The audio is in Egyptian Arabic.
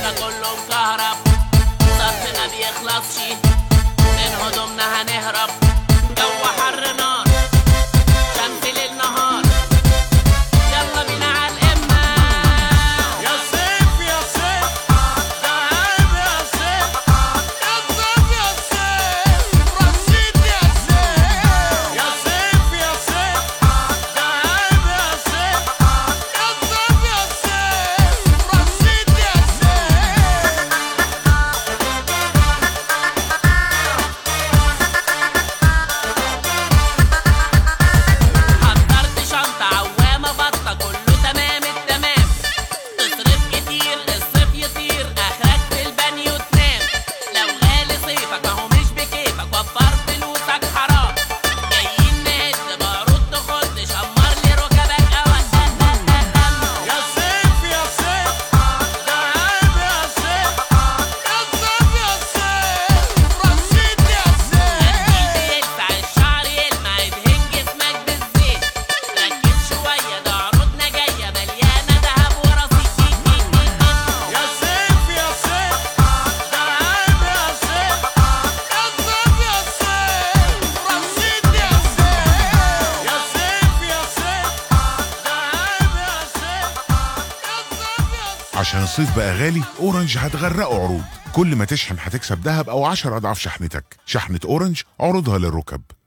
ده كله مكهرب صرف ما بيخلصش من هدومنا هنهرب جو حر نار شمس ليل نهار يلا بينا على القمة يا سيف يا سيف تعب يا سيف اضرب يا سيف رصيد يا سيف يا سيف يا سيف تعب يا سيف اضرب يا سيف رصيد يا سيف حضرت شنطة عوامة بطة كله تمام التمام تصرف كتير الصيف يطير اخرك في البانيو تنام لو غالي صيفك اهو مش بكيفك وفر فلوسك حرام جايين نهد بارود تخد شمر لي ركبك اوقات يا سيف يا سيف تعب يا سيف اضرب يا سيف رصيد يا سيف يلسع الشعر يلمع يدهن جسمك بالزيت ركز شوية ده عروضنا جاية مليانة دهب ورصيد يا سيف يا سيف تعب يا سيف اضرب يا سيف رصيد يا سيف يا سيف يا سيف تعب يا سيف اضرب يا سيف عشان الصيف بقى غالي اورنج هتغرقه عروض كل ما تشحن هتكسب ذهب او 10 اضعاف شحنتك شحنة اورنج عروضها للركب